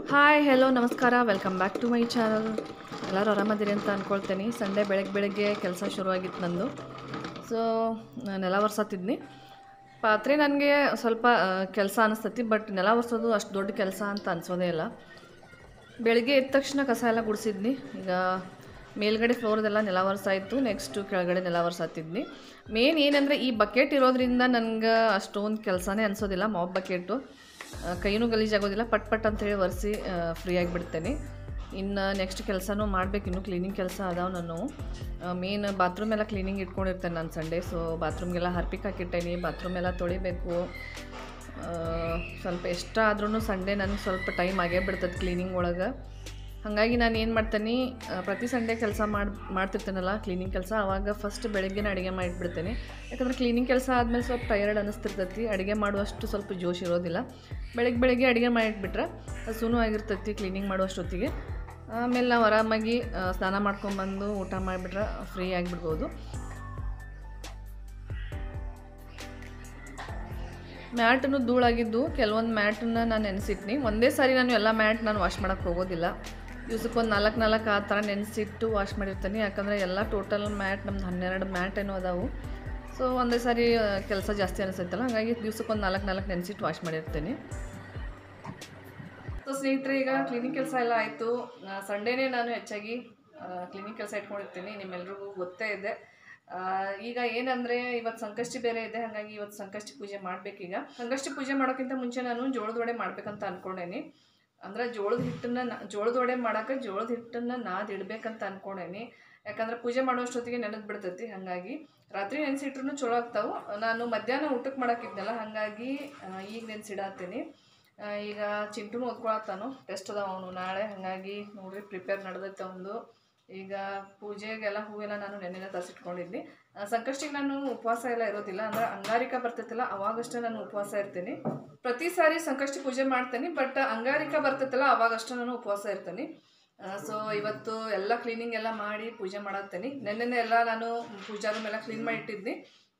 hi hello ನಮಸ್ಕಾರ welcome back to my channel ಎಲ್ಲರೂ ಆರಾಮದಿರಿ ಅಂತ ಅಂದ್ಕೊಳ್ತೀನಿ ಸಂಡೇ ಬೆಳಗ್ಗೆ ಬೆಳಗ್ಗೆ ಕೆಲಸ ಶುರುವಾಗಿತ್ತು ನಂದು ಸೊ ನೆಲ ಒರ್ಸತ್ತಿದ್ನಿ ಪಾತ್ರೆ ನನಗೆ ಸ್ವಲ್ಪ ಕೆಲಸ ಅನಿಸ್ತತಿ ಬಟ್ ನೆಲ ಒರೆಸೋದು ಅಷ್ಟು ದೊಡ್ಡ ಕೆಲಸ ಅಂತ ಅನಿಸೋದೇ ಇಲ್ಲ ಬೆಳಿಗ್ಗೆ ಎದ್ದ ತಕ್ಷಣ ಕಸ ಎಲ್ಲ ಗುಡಿಸಿದ್ನಿ ಈಗ ಮೇಲ್ಗಡೆ ಫ್ಲೋರ್ದೆಲ್ಲ ನೆಲ ಒರೆಸಾಯಿತು ನೆಕ್ಸ್ಟು ಕೆಳಗಡೆ ನೆಲ ಒರೆಸಾತಿದ್ನಿ ಮೇನ್ ಏನಂದರೆ ಈ ಬಕೆಟ್ ಇರೋದ್ರಿಂದ ನನಗೆ ಅಷ್ಟೊಂದು ಕೆಲಸನೇ ಅನಿಸೋದಿಲ್ಲ ಮಾಪ್ ಬಕೆಟು ಕೈನೂ ಗಲೀಜಾಗೋದಿಲ್ಲ ಪಟ್ ಪಟ್ ಅಂತೇಳಿ ಒರೆಸಿ ಫ್ರೀ ಆಗಿಬಿಡ್ತೇನೆ ಇನ್ನು ನೆಕ್ಸ್ಟ್ ಕೆಲಸನೂ ಮಾಡಬೇಕು ಇನ್ನೂ ಕ್ಲೀನಿಂಗ್ ಕೆಲಸ ಅದಾವೆ ನಾನು ಮೇನ್ ಬಾತ್ರೂಮ್ ಎಲ್ಲ ಕ್ಲೀನಿಂಗ್ ಇಟ್ಕೊಂಡಿರ್ತೇನೆ ನಾನು ಸಂಡೇ ಸೊ ಬಾತ್ರೂಮ್ಗೆಲ್ಲ ಹರ್ಪಿಕ್ ಹಾಕಿಟ್ಟೇನಿ ಬಾತ್ರೂಮ್ ಎಲ್ಲ ತೊಳಿಬೇಕು ಆ, ಸ್ವಲ್ಪ ಎಷ್ಟಾದ್ರೂ ಸಂಡೇ ನನಗೆ ಸ್ವಲ್ಪ ಟೈಮ್ ಆಗೇ ಬಿಡ್ತದೆ ಕ್ಲೀನಿಂಗ್ ಒಳಗೆ ಹಾಗಾಗಿ ನಾನು ಏನು ಮಾಡ್ತೇನೆ ಆ, ಪ್ರತಿ ಸಂಡೇ ಕೆಲಸ ಮಾಡಿ ಮಾಡ್ತಿರ್ತೇನಲ್ಲ ಕ್ಲೀನಿಂಗ್ ಕೆಲಸ ಆವಾಗ ಫಸ್ಟ್ ಬೆಳಗ್ಗೆನೇ ಅಡುಗೆ ಮಾಡಿಬಿಡ್ತೇನೆ ಯಾಕಂದರೆ ಕ್ಲೀನಿಂಗ್ ಕೆಲಸ ಆದಮೇಲೆ ಸ್ವಲ್ಪ ಟಯರ್ಡ್ ಅನ್ನಿಸ್ತಿರ್ತೈತಿ ಅಡುಗೆ ಮಾಡುವಷ್ಟು ಸ್ವಲ್ಪ ಜೋಶ್ ಇರೋದಿಲ್ಲ ಬೆಳಗ್ಗೆ ಬೆಳಗ್ಗೆ ಅಡುಗೆ ಮಾಡಿಟ್ಬಿಟ್ರೆ ಹಸುನೂ ಆಗಿರ್ತೈತಿ ಕ್ಲೀನಿಂಗ್ ಮಾಡುವಷ್ಟೊತ್ತಿಗೆ ಆಮೇಲೆ ನಾವು ಆರಾಮಾಗಿ ಆ, ಸ್ನಾನ ಮಾಡ್ಕೊಂಬಂದು ಊಟ ಮಾಡಿಬಿಟ್ರೆ ಫ್ರೀ ಆಗಿಬಿಡ್ಬೋದು ಮ್ಯಾಟನ್ನು ಧೂಳಾಗಿದ್ದು ಕೆಲವೊಂದು ಮ್ಯಾಟನ್ನ ನಾನು ನೆನೆಸಿಟ್ನಿ ಒಂದೇ ಸಾರಿ ನಾನು ಎಲ್ಲ ಮ್ಯಾಟ್ ನಾನು ವಾಶ್ ಮಾಡೋಕ್ಕೆ ಹೋಗೋದಿಲ್ಲ ದಿವ್ಸಕ್ಕೊಂದು ನಾಲ್ಕು ನಾಲ್ಕು ಆ ಥರ ನೆನೆಸಿಟ್ಟು ವಾಶ್ ಮಾಡಿರ್ತೀನಿ ಯಾಕಂದರೆ ಎಲ್ಲ ಟೋಟಲ್ ಮ್ಯಾಟ್ ನಮ್ದು ಹನ್ನೆರಡು ಮ್ಯಾಟ್ ಏನೋ ಅದಾವು ಸೊ ಒಂದೇ ಸಾರಿ ಕೆಲಸ ಜಾಸ್ತಿ ಅನಿಸುತ್ತಲ್ಲ ಹಾಗಾಗಿ ದಿವ್ಸಕ್ಕೊಂದು ನಾಲ್ಕು ನಾಲ್ಕು ನೆನೆಸಿಟ್ಟು ವಾಶ್ ಮಾಡಿರ್ತೀನಿ ಸೊ ಸ್ನೇಹಿತರೆ ಈಗ ಕ್ಲೀನಿಂಗ್ ಕೆಲಸ ಎಲ್ಲ ಆಯಿತು ಸಂಡೇನೇ ನಾನು ಹೆಚ್ಚಾಗಿ ಕ್ಲೀನಿಂಗ್ ಕೆಲಸ ಇಟ್ಕೊಂಡಿರ್ತೀನಿ ನಿಮ್ಮೆಲ್ರಿಗೂ ಗೊತ್ತೇ ಇದೆ ಆ, ಈಗ ಏನಂದರೆ ಇವತ್ತು ಸಂಕಷ್ಟಿ ಬೇರೆ ಇದೆ ಹಾಗಾಗಿ ಇವತ್ತು ಸಂಕಷ್ಟಿ ಪೂಜೆ ಮಾಡಬೇಕೀಗ ಸಂಕಷ್ಟಿ ಪೂಜೆ ಮಾಡೋಕ್ಕಿಂತ ಮುಂಚೆ ನಾನು ಜೋಳದ ವಡೆ ಮಾಡ್ಬೇಕಂತ ಅಂದ್ಕೊಂಡೇನಿ ಅಂದ್ರೆ ಜೋಳದ ಹಿಟ್ಟನ್ನು ನ- ಜೋಳದ ವಡೆ ಮಾಡೋಕೆ ಜೋಳದ ಹಿಟ್ಟನ್ನು ನಾದ್ ಇಡ್ಬೇಕಂತ ಅಂದ್ಕೊಂಡೇನಿ ಯಾಕಂದ್ರೆ ಪೂಜೆ ಮಾಡೋಷ್ಟೊತ್ತಿಗೆ ನೆನೆದು ಬಿಡ್ತೈತಿ ಹಾಗಾಗಿ ರಾತ್ರಿ ನೆನೆಸಿಟ್ರು ಚಲೋ ಆಗ್ತಾವೆ ನಾನು ಮಧ್ಯಾಹ್ನ ಊಟಕ್ಕೆ ಮಾಡೋಕ್ಕಿದ್ನಲ್ಲ ಹಾಗಾಗಿ ಆ, ಈಗ ನೆನೆಸಿಡತ್ತೀನಿ ಈಗ ಚಿಂಟುನು ಓದ್ಕೊಳತ್ತಾನು ಟೆಸ್ಟ್ ಅದಾವ ಅವನು ನಾಳೆ ಹಾಗಾಗಿ ನೋಡ್ರಿ ಪ್ರಿಪೇರ್ ನಡೆದೈತೆ ಅವನು ಈಗ ಪೂಜೆಗೆಲ್ಲ ಹೂವೆಲ್ಲ ನಾನು ನೆನ್ನೆನೆ ತರಿಸಿಟ್ಕೊಂಡಿದ್ನಿ ಆ, ಸಂಕಷ್ಟಿಗೆ ನಾನು ಉಪವಾಸ ಎಲ್ಲ ಇರೋದಿಲ್ಲ ಅಂದ್ರೆ ಅಂಗಾರಿಕ ಬರ್ತೈತಲ್ಲ ಅವಾಗಷ್ಟೇ ನಾನು ಉಪವಾಸ ಇರ್ತೀನಿ ಪ್ರತಿ ಸಾರಿ ಸಂಕಷ್ಟಿ ಪೂಜೆ ಮಾಡ್ತೇನೆ ಬಟ್ ಅಂಗಾರಿಕ ಬರ್ತೈತಲ್ಲ ಅವಾಗಷ್ಟೇ ನಾನು ಉಪವಾಸ ಇರ್ತೀನಿ ಸೊ ಇವತ್ತು ಎಲ್ಲ ಕ್ಲೀನಿಂಗ್ ಎಲ್ಲ ಮಾಡಿ ಪೂಜೆ ಮಾಡತ್ತೇನೆ ನೆನ್ನೆನೆ ಎಲ್ಲ ನಾನು ಪೂಜಾ ರೂಮ್ ಎಲ್ಲ ಕ್ಲೀನ್ ಮಾಡಿ ಇಟ್ಟಿದ್ನಿ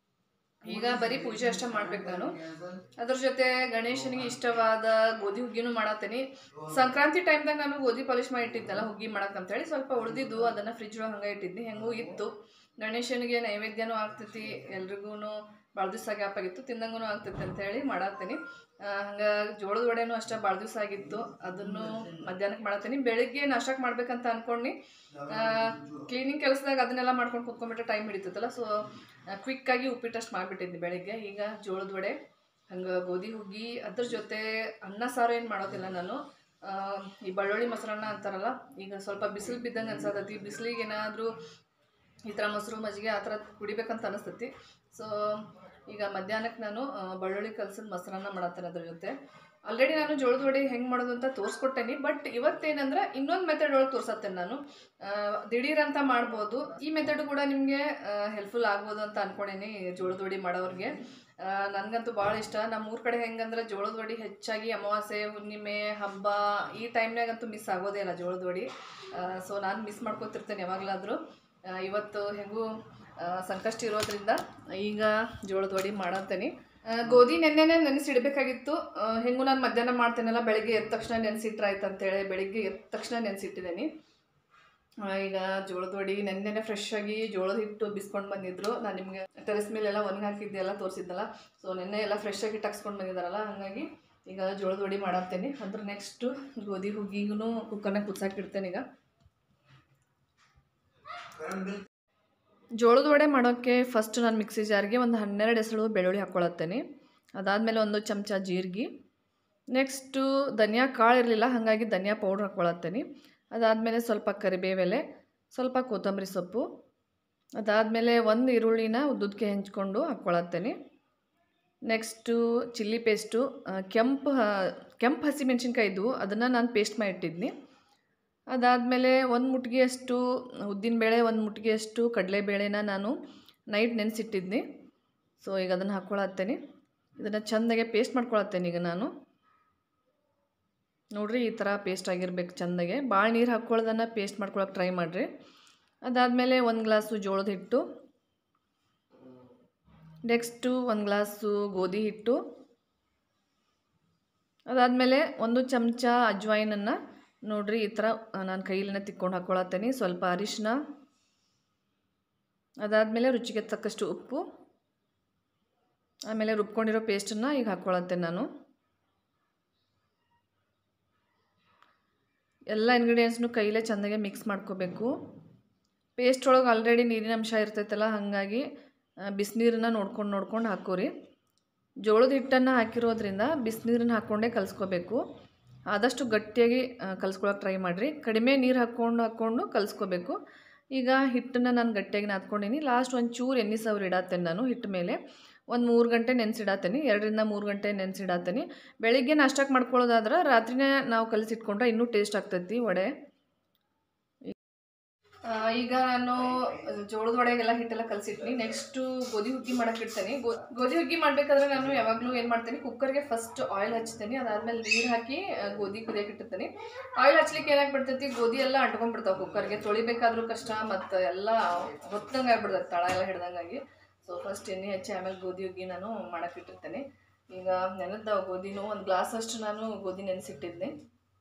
ಈಗ ಬರೀ ಪೂಜೆ ಅಷ್ಟೇ ಮಾಡ್ಬೇಕು ನಾನು ಅದ್ರ ಜೊತೆ ಗಣೇಶನಿಗೆ ಇಷ್ಟವಾದ ಗೋಧಿ ಹುಗ್ಗಿನೂ ಮಾಡತ್ತೇನೆ ಸಂಕ್ರಾಂತಿ ಟೈಮ್ದಾಗ ನಾನು ಗೋಧಿ ಪಾಲಿಶ್ ಮಾಡಿ ಇಟ್ಟಿದ್ನಲ್ಲ ಹುಗ್ಗಿ ಮಾಡಕ್ಕಂತೇಳಿ ಸ್ವಲ್ಪ ಉಳಿದಿದ್ದು ಅದನ್ನು ಫ್ರಿಜ್ ಒಳಗೆ ಹಂಗೆ ಇಟ್ಟಿದ್ನಿ ಹೆಂಗೂ ಇತ್ತು ಗಣೇಶನಿಗೆ ನೈವೇದ್ಯನೂ ಆಗ್ತೈತಿ ಎಲ್ರಿಗೂ ಭಾಳ ದಿವಸ ಗ್ಯಾಪ್ ಆಗಿತ್ತು ತಿಂದಂಗೂ ಆಗ್ತೈತಿ ಅಂತೇಳಿ ಮಾಡತ್ತೀನಿ ಹಂಗೆ ಜೋಳದ ವಡೆನೂ ಅಷ್ಟೇ ಭಾಳ ದಿವಸ ಆಗಿತ್ತು ಅದನ್ನು ಮಧ್ಯಾಹ್ನಕ್ಕೆ ಮಾಡತ್ತೀನಿ ಬೆಳಿಗ್ಗೆ ನಾಷ್ಟಕ್ಕೆ ಮಾಡ್ಬೇಕಂತ ಅನ್ಕೊಂಡು ಕ್ಲೀನಿಂಗ್ ಕೆಲಸದಾಗ ಅದನ್ನೆಲ್ಲ ಮಾಡ್ಕೊಂಡು ಕುತ್ಕೊಂಡ್ಬಿಟ್ರೆ ಟೈಮ್ ಹಿಡಿತೈತಲ್ಲ ಸೊ ಕ್ವಿಕ್ಕಾಗಿ ಉಪ್ಪಿಟ್ಟಷ್ಟು ಮಾಡಿಬಿಟ್ಟಿದ್ದೆ ಬೆಳಿಗ್ಗೆ ಈಗ ಜೋಳದ ವಡೆ ಹಂಗೆ ಗೋಧಿ ಹುಗ್ಗಿ ಅದ್ರ ಜೊತೆ ಅನ್ನ ಸಾರು ಏನು ಮಾಡೋದಿಲ್ಲ ನಾನು ಆ, ಈ ಬೆಳ್ಳುಳ್ಳಿ ಮೊಸರನ್ನ ಅಂತಾರಲ್ಲ ಈಗ ಸ್ವಲ್ಪ ಬಿಸಿಲು ಬಿದ್ದಂಗೆ ಅನ್ಸತೈತಿ ಬಿಸಿಲಿಗೆ ಏನಾದರೂ ಈ ಥರ ಮೊಸರು ಮಜ್ಜಿಗೆ ಆ ಥರ ಕುಡಿಬೇಕಂತ ಅನಿಸ್ತೈತಿ ಸೊ ಈಗ ಮಧ್ಯಾಹ್ನಕ್ಕೆ ನಾನು ಆ, ಬೆಳ್ಳುಳ್ಳಿ ಕಲಸಿದ ಮೊಸರನ್ನ ಮಾಡತ್ತೇನೆ ಅದ್ರ ಜೊತೆ ಆಲ್ರೆಡಿ ನಾನು ಜೋಳದ ವಡೆ ಹೆಂಗೆ ಮಾಡೋದು ಅಂತ ತೋರಿಸ್ಕೊಟ್ಟೇನಿ ಬಟ್ ಇವತ್ತೇನಂದ್ರೆ ಇನ್ನೊಂದು ಮೆಥಡ್ ಒಳಗೆ ತೋರ್ಸತ್ತೇನೆ ನಾನು ಆ, ದಿಢೀರ್ ಅಂತ ಮಾಡ್ಬೋದು ಈ ಮೆಥಡ್ ಕೂಡ ನಿಮಗೆ ಹೆಲ್ಪ್ಫುಲ್ ಆಗ್ಬೋದು ಅಂತ ಅನ್ಕೊಂಡೇನಿ ಜೋಳದ ವಡೆ ಮಾಡೋರಿಗೆ ಆ, ನನಗಂತೂ ಭಾಳ ಇಷ್ಟ ನಮ್ಮ ಊರ ಕಡೆ ಹೆಂಗಂದ್ರೆ ಜೋಳದ ವಡೆ ಹೆಚ್ಚಾಗಿ ಅಮಾವಾಸ್ಯೆ ಹುಣ್ಣಿಮೆ ಹಬ್ಬ ಈ ಟೈಮ್ನಾಗಂತೂ ಮಿಸ್ ಆಗೋದೇ ಇಲ್ಲ ಜೋಳದ ವಡೆ ಸೊ ನಾನು ಮಿಸ್ ಮಾಡ್ಕೊತಿರ್ತೇನೆ ಯಾವಾಗಲಾದರೂ ಇವತ್ತು ಹೆಂಗೂ ಆ, ಸಂಕಷ್ಟ ಇರೋದ್ರಿಂದ ಈಗ ಜೋಳದ ವಡೆ ಮಾಡತ್ತೇನೆ ಆ, ಗೋಧಿ ನೆನ್ನೆನೆ ನೆನೆಸಿಡ್ಬೇಕಾಗಿತ್ತು ಆ, ಹೆಂಗೂ ನಾನು ಮಧ್ಯಾಹ್ನ ಮಾಡ್ತೇನಲ್ಲ ಬೆಳಿಗ್ಗೆ ಎದ್ದ ತಕ್ಷಣ ನೆನೆಸಿಟ್ರಾಯ್ತು ಅಂತೇಳಿ ಬೆಳಿಗ್ಗೆ ಎದ್ದ ತಕ್ಷಣ ನೆನೆಸಿಟ್ಟಿದ್ದೀನಿ ಈಗ ಜೋಳದ ವಡೆ ನೆನ್ನೆನೆ ಫ್ರೆಶ್ ಆಗಿ ಜೋಳದ ಹಿಟ್ಟು ಬಿಸ್ಕೊಂಡು ಬಂದಿದ್ರು ನಾನು ನಿಮಗೆ ಟೆರೆಸ್ ಮೇಲೆಲ್ಲ ಒಣಗಿ ಹಾಕಿದ್ದೆ ಎಲ್ಲ ತೋರಿಸಿದ್ನಲ್ಲ ಸೊ ನೆನ್ನೆ ಎಲ್ಲ ಫ್ರೆಶ್ ಆಗಿ ಟಕ್ಸ್ಕೊಂಡು ಬಂದಿದ್ದಾರಲ್ಲ ಹಾಗಾಗಿ ಈಗ ಜೋಳದ ವಡೆ ಮಾಡತ್ತೇನೆ ಅದ್ರ ನೆಕ್ಸ್ಟು ಗೋಧಿ ಹುಗ್ಗಿಗೂ ಕುಕ್ಕರ್ನಾಗ ಕುಚ್ಚಾಕಿಡ್ತೇನೆ ಈಗ ಜೋಳದ ವಡೆ ಮಾಡೋಕ್ಕೆ ಫಸ್ಟ್ ನಾನು ಮಿಕ್ಸಿ ಜಾರ್ಗೆ ಒಂದು ಹನ್ನೆರಡು ಎಸಳು ಬೆಳ್ಳುಳ್ಳಿ ಹಾಕ್ಕೊಳತ್ತೇನೆ ಅದಾದಮೇಲೆ ಒಂದು ಚಮಚ ಜೀರಿಗೆ ನೆಕ್ಸ್ಟು ಧನಿಯಾ ಕಾಳು ಇರಲಿಲ್ಲ ಹಾಗಾಗಿ ಧನಿಯಾ ಪೌಡ್ರ್ ಹಾಕ್ಕೊಳತ್ತೇನೆ ಅದಾದಮೇಲೆ ಸ್ವಲ್ಪ ಕರಿಬೇವೆಲೆ ಸ್ವಲ್ಪ ಕೊತ್ತಂಬರಿ ಸೊಪ್ಪು ಅದಾದಮೇಲೆ ಒಂದು ಈರುಳ್ಳಿನ ಉದ್ದುದಕ್ಕೆ ಹೆಂಚ್ಕೊಂಡು ಹಾಕ್ಕೊಳತ್ತೇನೆ ನೆಕ್ಸ್ಟು ಚಿಲ್ಲಿ ಪೇಸ್ಟು ಆ, ಕೆಂಪು ಹ- ಕೆಂಪು ಹಸಿಮೆಣ್ಸಿನ್ಕಾಯಿ ಇದ್ವು ಅದನ್ನು ನಾನು ಪೇಸ್ಟ್ ಮಾಡಿ ಇಟ್ಟಿದ್ನಿ ಅದಾದಮೇಲೆ ಒಂದು ಮುಟ್ಗಿಯಷ್ಟು ಉದ್ದಿನಬೇಳೆ ಒಂದು ಮುಟ್ಗಿಯಷ್ಟು ಕಡಲೆಬೇಳೆನ ನಾನು ನೈಟ್ ನೆನೆಸಿಟ್ಟಿದ್ನಿ ಸೊ ಈಗ ಅದನ್ನು ಹಾಕ್ಕೊಳತ್ತೇನೆ ಇದನ್ನು ಚೆಂದಾಗೆ ಪೇಸ್ಟ್ ಮಾಡ್ಕೊಳತ್ತೇನೆ ಈಗ ನಾನು ನೋಡ್ರಿ ಈ ಥರ ಪೇಸ್ಟ್ ಆಗಿರ್ಬೇಕು ಚೆಂದಾಗೆ ಭಾಳ ನೀರು ಹಾಕ್ಕೊಳ್ಳೋದನ್ನು ಪೇಸ್ಟ್ ಮಾಡ್ಕೊಳಕ್ಕೆ ಟ್ರೈ ಮಾಡಿರಿ ಅದಾದಮೇಲೆ ಒಂದು ಗ್ಲಾಸು ಜೋಳದ ಹಿಟ್ಟು ನೆಕ್ಸ್ಟು ಒಂದು ಗ್ಲಾಸು ಗೋಧಿ ಹಿಟ್ಟು ಅದಾದಮೇಲೆ ಒಂದು ಚಮಚ ಅಜ್ವಾಯಿನನ್ನು ನೋಡ್ರಿ ಈ ಥರ ನಾನು ಕೈಲಿನ ತಿಕ್ಕೊಂಡು ಹಾಕ್ಕೊಳತ್ತೇನೆ ಸ್ವಲ್ಪ ಅರಿಶಿನ ಅದಾದಮೇಲೆ ರುಚಿಗೆ ತಕ್ಕಷ್ಟು ಉಪ್ಪು ಆಮೇಲೆ ರುಬ್ಕೊಂಡಿರೋ ಪೇಸ್ಟನ್ನು ಈಗ ಹಾಕ್ಕೊಳತ್ತೇನೆ ನಾನು ಎಲ್ಲ ಇಂಗ್ರೀಡಿಯೆಂಟ್ಸ್ನು ಕೈಲೇ ಚೆಂದಾಗೆ ಮಿಕ್ಸ್ ಮಾಡ್ಕೋಬೇಕು ಪೇಸ್ಟ್ ಒಳಗೆ ಆಲ್ರೆಡಿ ನೀರಿನ ಅಂಶ ಇರ್ತೈತಲ್ಲ ಹಾಗಾಗಿ ಬಿಸಿನೀರನ್ನ ನೋಡ್ಕೊಂಡು ನೋಡ್ಕೊಂಡು ಹಾಕೋರಿ ಜೋಳದ ಹಿಟ್ಟನ್ನು ಹಾಕಿರೋದ್ರಿಂದ ಬಿಸಿನೀರನ್ನ ಹಾಕ್ಕೊಂಡೇ ಕಲಿಸ್ಕೋಬೇಕು ಆದಷ್ಟು ಗಟ್ಟಿಯಾಗಿ ಕಲಿಸ್ಕೊಳಕ್ಕೆ ಟ್ರೈ ಮಾಡಿರಿ ಕಡಿಮೆ ನೀರು ಹಾಕ್ಕೊಂಡು ಹಾಕ್ಕೊಂಡು ಕಲಿಸ್ಕೋಬೇಕು ಈಗ ಹಿಟ್ಟನ್ನು ನಾನು ಗಟ್ಟಿಯಾಗಿ ನಾದ್ಕೊಂಡೀನಿ ಲಾಸ್ಟ್ ಒಂದು ಚೂರು ಎಣ್ಣೆ ಸವ್ರು ಇಡತ್ತೇನೆ ನಾನು ಹಿಟ್ಟು ಮೇಲೆ ಒಂದು ಮೂರು ಗಂಟೆ ನೆನೆಸಿಡತ್ತೇನೆ ಎರಡರಿಂದ ಮೂರು ಗಂಟೆ ನೆನೆಸಿಡತ್ತೇನೆ ಬೆಳಿಗ್ಗೆ ನಾಷ್ಟಕ್ಕೆ ಮಾಡ್ಕೊಳ್ಳೋದಾದ್ರೆ ರಾತ್ರಿನೇ ನಾವು ಕಲಿಸಿಟ್ಕೊಂಡ್ರೆ ಇನ್ನೂ ಟೇಸ್ಟ್ ಆಗ್ತೈತಿ ವಡೆ ಆ, ಈಗ ನಾನು ಜೋಳದ ವಡೆಗೆಲ್ಲ ಹಿಟ್ಟೆಲ್ಲ ಕಲಸಿಟ್ನಿ ನೆಕ್ಸ್ಟು ಗೋಧಿ ಹುಗ್ಗಿ ಮಾಡಕ್ಕೆ ಇಡ್ತೇನೆ ಗೋ- ಗೋಧಿ ಹುಗ್ಗಿ ಮಾಡಬೇಕಾದ್ರೆ ನಾನು ಯಾವಾಗಲೂ ಏನು ಮಾಡ್ತೀನಿ ಕುಕ್ಕರ್ಗೆ ಫಸ್ಟ್ ಆಯಿಲ್ ಹಚ್ತೀನಿ ಅದಾದ್ಮೇಲೆ ನೀರು ಹಾಕಿ ಆ, ಗೋಧಿ ಕುದಿಯಕ್ಕೆ ಇಟ್ಟಿರ್ತೀನಿ ಆಯಿಲ್ ಹಚ್ಲಿಕ್ಕೆ ಏನಾಗ್ಬಿಡ್ತೈತಿ ಗೋಧಿ ಎಲ್ಲ ಅಂಟ್ಕೊಂಡ್ಬಿಡ್ತಾವೆ ಕುಕ್ಕರ್ಗೆ ತೊಳಿಬೇಕಾದ್ರೂ ಕಷ್ಟ ಮತ್ತು ಎಲ್ಲ ಹೊತ್ತಂಗೆ ಆಗ್ಬಿಡ್ತೈತೆ ತಳ ಎಲ್ಲ ಹಿಡ್ದಂಗಾಗಿ ಸೊ ಫಸ್ಟ್ ಎಣ್ಣೆ ಹಚ್ಚಿ ಆಮೇಲೆ ಗೋಧಿ ಹುಗ್ಗಿ ನಾನು ಮಾಡಕ್ಕೆ ಇಟ್ಟಿರ್ತೇನೆ ಈಗ ನೆನೆದ ಗೋಧಿನೂ ಒಂದು ಗ್ಲಾಸ್ ಅಷ್ಟು ನಾನು ಗೋಧಿ ನೆನೆಸಿಟ್ಟಿದ್ದೆ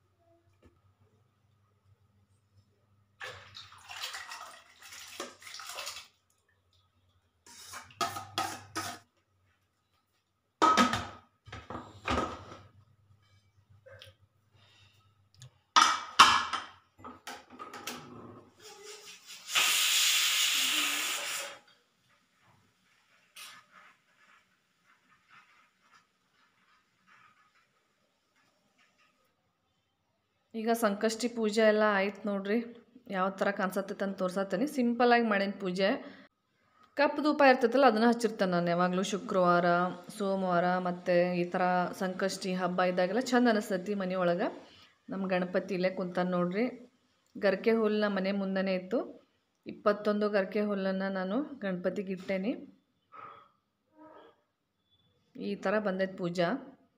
ಈಗ ಸಂಕಷ್ಟಿ ಪೂಜೆ ಎಲ್ಲ ಆಯ್ತು ನೋಡ್ರಿ ಯಾವ ಥರ ಕಾಣಿಸತ್ತೈತೆ ಅಂತ ತೋರ್ಸತ್ತೀನಿ ಸಿಂಪಲ್ಲಾಗಿ ಮಾಡೀನಿ ಪೂಜೆ ಕಪ್ಪು ಧೂಪ ಇರ್ತೈತಲ್ಲ ಅದನ್ನು ಹಚ್ಚಿರ್ತೇನೆ ನಾನು ಯಾವಾಗಲೂ ಶುಕ್ರವಾರ ಸೋಮವಾರ ಮತ್ತು ಈ ಥರ ಸಂಕಷ್ಟಿ ಹಬ್ಬ ಇದ್ದಾಗೆಲ್ಲ ಚಂದ ಅನಿಸ್ತೈತಿ ಮನೆಯೊಳಗೆ ನಮ್ಮ ಗಣಪತಿ ಇಲ್ಲೇ ಕುಂತಾನೆ ನೋಡ್ರಿ ಗರಿಕೆ ಹುಲ್ಲು ನಮ್ಮ ಮನೆ ಮುಂದೆನೇ ಇತ್ತು ಇಪ್ಪತ್ತೊಂದು ಗರಿಕೆ ಹುಲ್ಲನ್ನು ನಾನು ಗಣಪತಿಗೆ ಇಟ್ಟೇನಿ ಈ ಥರ ಬಂದೈತೆ ಪೂಜಾ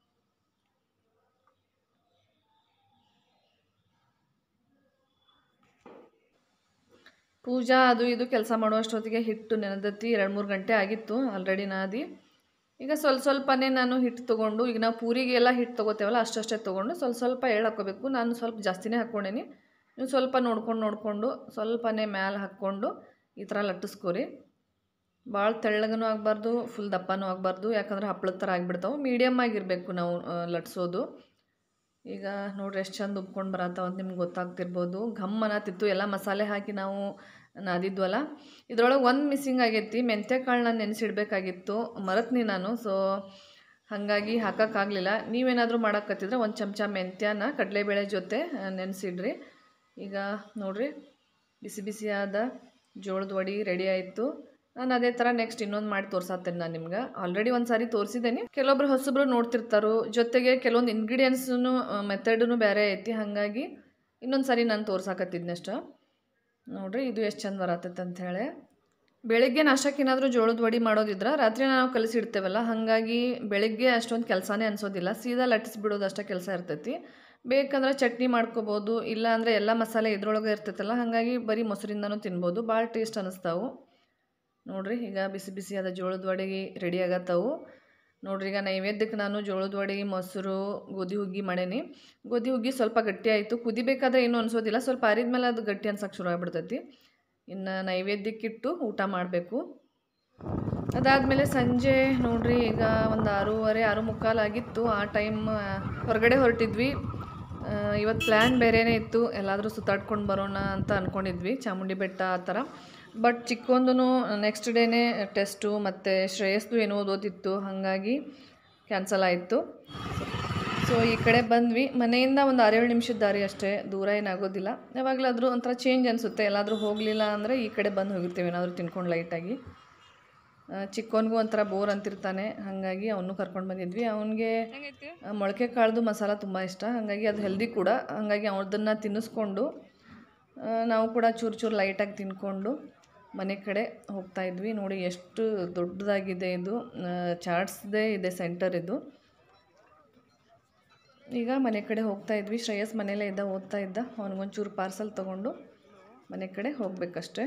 ಪೂಜಾ ಅದು ಇದು ಕೆಲಸ ಮಾಡುವಷ್ಟೊತ್ತಿಗೆ ಹಿಟ್ಟು ನೆನೆದತ್ತಿ ಎರಡು ಮೂರು ಗಂಟೆ ಆಗಿತ್ತು ಆಲ್ರೆಡಿ ನಾದಿ ಈಗ ಸ್ವಲ್ಪ ಸ್ವಲ್ಪನೇ ನಾನು ಹಿಟ್ಟು ತೊಗೊಂಡು ಈಗ ನಾವು ಪೂರಿಗೆಲ್ಲ ಹಿಟ್ಟು ತೊಗೋತೇವಲ್ಲ ಅಷ್ಟಷ್ಟೇ ತೊಗೊಂಡು ಸ್ವಲ್ಪ ಸ್ವಲ್ಪ ಎಳ್ಳು ಹಾಕ್ಕೋಬೇಕು ನಾನು ಸ್ವಲ್ಪ ಜಾಸ್ತಿನೇ ಹಾಕ್ಕೊಂಡೇನಿ ನೀವು ಸ್ವಲ್ಪ ನೋಡ್ಕೊಂಡು ನೋಡಿಕೊಂಡು ಸ್ವಲ್ಪನೇ ಮ್ಯಾಲೆ ಹಾಕ್ಕೊಂಡು ಈ ಥರ ಲಟ್ಟಿಸ್ಕೊರಿ ಭಾಳ ತೆಳ್ಳಗನೂ ಆಗಬಾರ್ದು ಫುಲ್ ದಪ್ಪನೂ ಆಗಬಾರ್ದು ಯಾಕಂದ್ರೆ ಹಪ್ಪಳದ ಥರ ಆಗಿಬಿಡ್ತಾವೆ ಮೀಡಿಯಮ್ ಆಗಿರಬೇಕು ನಾವು ಆ, ಲಟ್ಸೋದು ಈಗ ನೋಡ್ರಿ ಎಷ್ಟು ಚಂದ ಉಬ್ಕೊಂಡು ಬರತ್ತಾವ ಅಂತ ನಿಮ್ಗೆ ಗೊತ್ತಾಗ್ತಿರ್ಬೋದು ಘಮ್ ಅನ್ನತ್ತಿತ್ತು ಎಲ್ಲ ಮಸಾಲೆ ಹಾಕಿ ನಾವು ನಾದಿದ್ವಲ್ಲ ಇದ್ರೊಳಗೆ ಒಂದು ಮಿಸ್ಸಿಂಗ್ ಆಗೈತಿ ಮೆಂತ್ಯ ಕಾಳು ನಾನು ನೆನೆಸಿಡ್ಬೇಕಾಗಿತ್ತು ಮರತ್ನಿ ನಾನು ಸೊ ಹಾಗಾಗಿ ಹಾಕೋಕ್ಕಾಗಲಿಲ್ಲ ನೀವೇನಾದರೂ ಮಾಡೋಕ್ಕತ್ತಿದ್ರೆ ಒಂದು ಚಮಚ ಮೆಂತ್ಯನ ಕಡಲೆಬೇಳೆ ಜೊತೆ ನೆನೆಸಿಡ್ರಿ ಈಗ ನೋಡ್ರಿ ಬಿಸಿ ಬಿಸಿಯಾದ ಜೋಳದ ವಡಿ ರೆಡಿ ಆಯಿತು ನಾನು ಅದೇ ಥರ ನೆಕ್ಸ್ಟ್ ಇನ್ನೊಂದು ಮಾಡಿ ತೋರ್ಸತ್ತೇನೆ ನಾನು ನಿಮ್ಗೆ ಆಲ್ರೆಡಿ ಒಂದು ಸಾರಿ ತೋರಿಸಿದ್ದೇನೆ ಕೆಲವೊಬ್ರು ಹೊಸಬ್ರು ನೋಡ್ತಿರ್ತಾರೋ ಜೊತೆಗೆ ಕೆಲವೊಂದು ಇಂಗ್ರೀಡಿಯೆಂಟ್ಸೂ ಮೆಥಡೂ ಬೇರೆ ಐತಿ ಹಾಗಾಗಿ ಇನ್ನೊಂದು ಸಾರಿ ನಾನು ತೋರ್ಸಾಕತ್ತಿದ್ನಷ್ಟ ನೋಡ್ರಿ ಇದು ಎಷ್ಟು ಚಂದ ಬರತ್ತೈತೆ ಅಂಥೇಳಿ ಬೆಳಗ್ಗೆ ನಾಷ್ಟಕ್ಕೆ ಏನಾದರೂ ಜೋಳದ ವಡಿ ಮಾಡೋದಿದ್ರೆ ರಾತ್ರಿ ನಾವು ಕಲಿಸಿಡ್ತೇವಲ್ಲ ಹಾಗಾಗಿ ಬೆಳಗ್ಗೆ ಅಷ್ಟೊಂದು ಕೆಲಸನೇ ಅನ್ಸೋದಿಲ್ಲ ಸೀದಾ ಲಟ್ಟಿಸ್ಬಿಡೋದು ಅಷ್ಟೇ ಕೆಲಸ ಇರ್ತೈತಿ ಬೇಕಂದ್ರೆ ಚಟ್ನಿ ಮಾಡ್ಕೋಬೋದು ಇಲ್ಲ ಅಂದರೆ ಎಲ್ಲ ಮಸಾಲೆ ಇದ್ರೊಳಗೆ ಇರ್ತೈತಲ್ಲ ಹಾಗಾಗಿ ಬರೀ ಮೊಸರಿಂದನೂ ತಿನ್ಬೋದು ಭಾಳ ಟೇಸ್ಟ್ ಅನ್ನಿಸ್ತಾವು ನೋಡ್ರಿ ಈಗ ಬಿಸಿ ಬಿಸಿಯಾದ ಜೋಳದ ವಡೆಗೆ ರೆಡಿ ಆಗತ್ತವು ನೋಡ್ರಿ ಈಗ ನೈವೇದ್ಯಕ್ಕೆ ನಾನು ಜೋಳದ ವಡೆ ಮೊಸರು ಗೋಧಿ ಹುಗ್ಗಿ ಮಾಡೇನಿ ಗೋಧಿ ಹುಗ್ಗಿ ಸ್ವಲ್ಪ ಗಟ್ಟಿ ಆಯಿತು ಕುದಿಬೇಕಾದ್ರೆ ಏನೂ ಅನ್ಸೋದಿಲ್ಲ ಸ್ವಲ್ಪ ಆರಿದ್ಮೇಲೆ ಅದು ಗಟ್ಟಿ ಅನ್ಸಕ್ಕೆ ಶುರು ಆಗ್ಬಿಡ್ತೈತಿ ಇನ್ನು ನೈವೇದ್ಯಕ್ಕಿಟ್ಟು ಊಟ ಮಾಡಬೇಕು ಅದಾದಮೇಲೆ ಸಂಜೆ ನೋಡ್ರಿ ಈಗ ಒಂದು ಆರೂವರೆ ಆರು ಮುಕ್ಕಾಲು ಆಗಿತ್ತು ಆ ಟೈಮ್ ಹೊರಗಡೆ ಹೊರಟಿದ್ವಿ ಆ, ಇವತ್ತು ಪ್ಲ್ಯಾನ್ ಬೇರೆನೇ ಇತ್ತು ಎಲ್ಲಾದರೂ ಸುತ್ತಾಡ್ಕೊಂಡು ಬರೋಣ ಅಂತ ಅಂದ್ಕೊಂಡಿದ್ವಿ ಚಾಮುಂಡಿ ಬೆಟ್ಟ ಆ ಥರ ಬಟ್ ಚಿಕ್ಕೊಂದು ನೆಕ್ಸ್ಟ್ ಡೇನೇ ಟೆಸ್ಟು ಮತ್ತು ಶ್ರೇಯಸ್ದು ಏನೋ ಓದೋದಿತ್ತು ಹಾಗಾಗಿ ಕ್ಯಾನ್ಸಲ್ ಆಯಿತು ಸೊ ಈ ಕಡೆ ಬಂದ್ವಿ ಮನೆಯಿಂದ ಒಂದು ಆರೇಳು ನಿಮಿಷದ ದಾರಿ ಅಷ್ಟೇ ದೂರ ಏನಾಗೋದಿಲ್ಲ ಯಾವಾಗಲಾದರೂ ಒಂಥರ ಚೇಂಜ್ ಅನಿಸುತ್ತೆ ಎಲ್ಲಾದರೂ ಹೋಗಲಿಲ್ಲ ಅಂದರೆ ಈ ಕಡೆ ಬಂದು ಹೋಗಿರ್ತೀವಿ ಏನಾದರೂ ತಿನ್ಕೊಂಡು ಲೈಟಾಗಿ ಚಿಕ್ಕವನಿಗೂ ಒಂಥರ ಬೋರ್ ಅಂತಿರ್ತಾನೆ ಹಾಗಾಗಿ ಅವನು ಕರ್ಕೊಂಡು ಬಂದಿದ್ವಿ ಅವನಿಗೆ ಮೊಳಕೆ ಕಾಳ್ದು ಮಸಾಲ ತುಂಬ ಇಷ್ಟ ಹಾಗಾಗಿ ಅದು ಹೆಲ್ದಿ ಕೂಡ ಹಾಗಾಗಿ ಅದನ್ನು ತಿನ್ನಿಸ್ಕೊಂಡು ಆ, ನಾವು ಕೂಡ ಚೂರು ಚೂರು ಲೈಟಾಗಿ ತಿನ್ಕೊಂಡು ಮನೆ ಕಡೆ ಹೋಗ್ತಾ ಇದ್ವಿ ನೋಡಿ ಎಷ್ಟು ದೊಡ್ಡದಾಗಿದೆ ಇದು ಚಾಟ್ಸ್ದೇ ಇದೆ ಸೆಂಟರ್ ಇದು ಈಗ ಮನೆ ಕಡೆ ಹೋಗ್ತಾ ಇದ್ವಿ ಶ್ರೇಯಸ್ ಮನೇಲೇ ಇದ್ದ ಓದ್ತಾ ಇದ್ದ ಅವನಿಗೊಂಚೂರು ಪಾರ್ಸಲ್ ತೊಗೊಂಡು ಮನೆ ಕಡೆ ಹೋಗ್ಬೇಕಷ್ಟೆ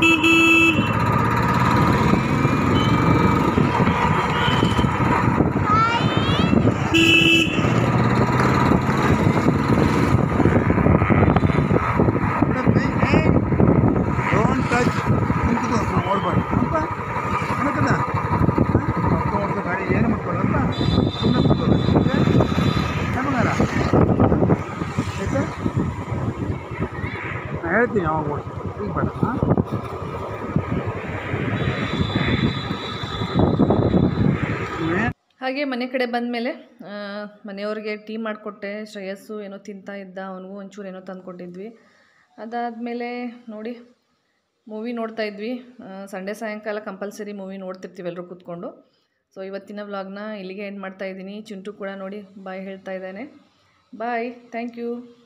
ಡೋಂಟ್ ಟಚ್ ಕುಂತ್ಕೋ ಓಡ್ಬಾರ್ದು ಅಪ್ಪ ಅನ್ನಕದ ಅಪ್ಪ ಹೊಡ್ದು ಗಾಡಿ ಏನು ಮಾಡ್ಕೊಳ್ಳಪ್ಪ ಸುಮ್ಮನೆ ಕೂತ್ಕೊಳ್ಳ ನಮಗಾರ ಆಯ್ತಾ ನಾನು ಹೇಳ್ತೀನಿ ಯಾವಾಗ ಓಡಿಸ್ಬೇಕು ಈಗ ಬೇಡ ಹಾಂ ಹಾಗೆ ಮನೆ ಕಡೆ ಬಂದಮೇಲೆ ಮನೆಯವ್ರಿಗೆ ಟೀ ಮಾಡಿಕೊಟ್ಟೆ ಶ್ರೇಯಸ್ಸು ಏನೋ ತಿಂತಾ ಇದ್ದ ಅವನಿಗೂ ಒಂಚೂರು ಏನೋ ತಂದ್ಕೊಟ್ಟಿದ್ವಿ ಅದಾದಮೇಲೆ ನೋಡಿ ಮೂವಿ ನೋಡ್ತಾ ಇದ್ವಿ ಸಂಡೇ ಸಾಯಂಕಾಲ ಕಂಪಲ್ಸರಿ ಮೂವಿ ನೋಡ್ತಿರ್ತೀವಿ ಎಲ್ಲರೂ ಕೂತ್ಕೊಂಡು ಸೊ ಇವತ್ತಿನ ವ್ಲಾಗ್ನ ಇಲ್ಲಿಗೆ ಎಂಡ್ ಮಾಡ್ತಾ ಇದ್ದೀನಿ ಚಿಂಟು ಕೂಡ ನೋಡಿ ಬಾಯ್ ಹೇಳ್ತಾ ಇದ್ದಾನೆ ಬಾಯ್ ಥ್ಯಾಂಕ್ ಯು